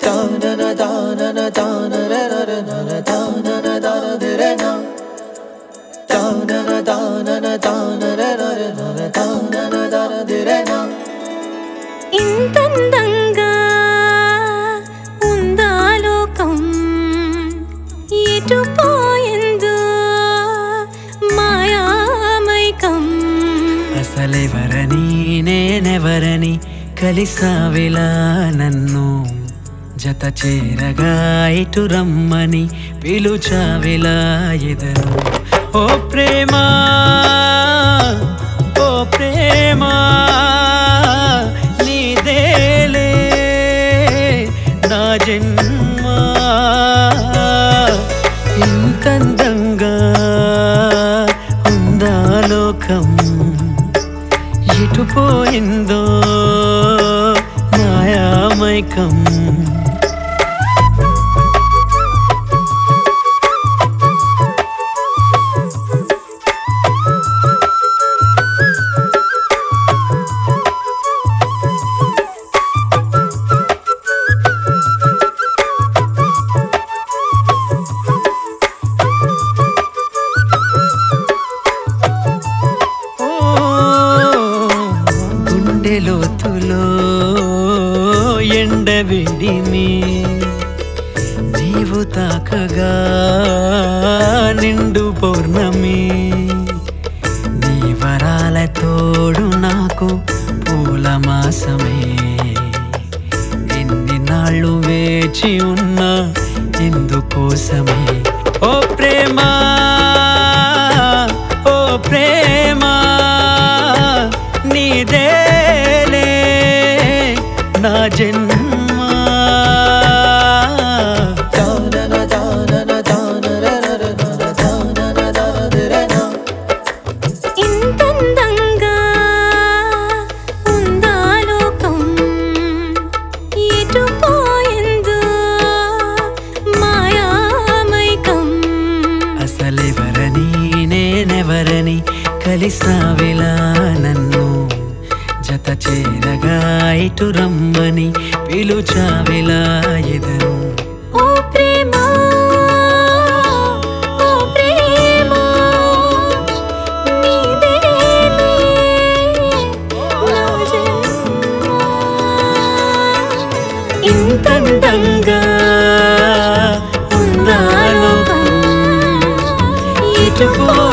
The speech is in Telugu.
ఇంతందంగా ఉందా లోకం ఎటు పోయిందో మాయామైకం అసలెవరని నేనెవరని కలిసావిలా నన్ను జత చేరగా ఇటు రమ్మని పిలుచావిలా ఎదను ఓ ప్రేమ ఓ ప్రేమ నీదేలే నా జన్మ ఇంతందంగా ఉందా లోకం ఎటు పోయిందో మాయామైకం ఓ, గుండె లోతులో ఎండవేడిమి నీవు తాకగా నిండు పౌర్ణమి నీ వరాల తోడు నాకు పూల మాసమే ఎన్ని నాళ్ళు వేచి ఉన్నా ఎందుకోసమే ఓ ప్రేమ ఓ ప్రేమ నీదేలే నా జన్మ ఇంతందంగా ఉందా లోకం ఎటు పోయిందో మాయామైకం అసలెవరని నేనెవరని కలిసావిలా నన్ను జత చేరగా ఇటు రమ్మని పిలుచావిలా ఎదను ఓ ప్రేమ ఓ ప్రేమ నీదేలే నా జన్మ ఇంతందంగా ఉందా లోకం ఎటు పో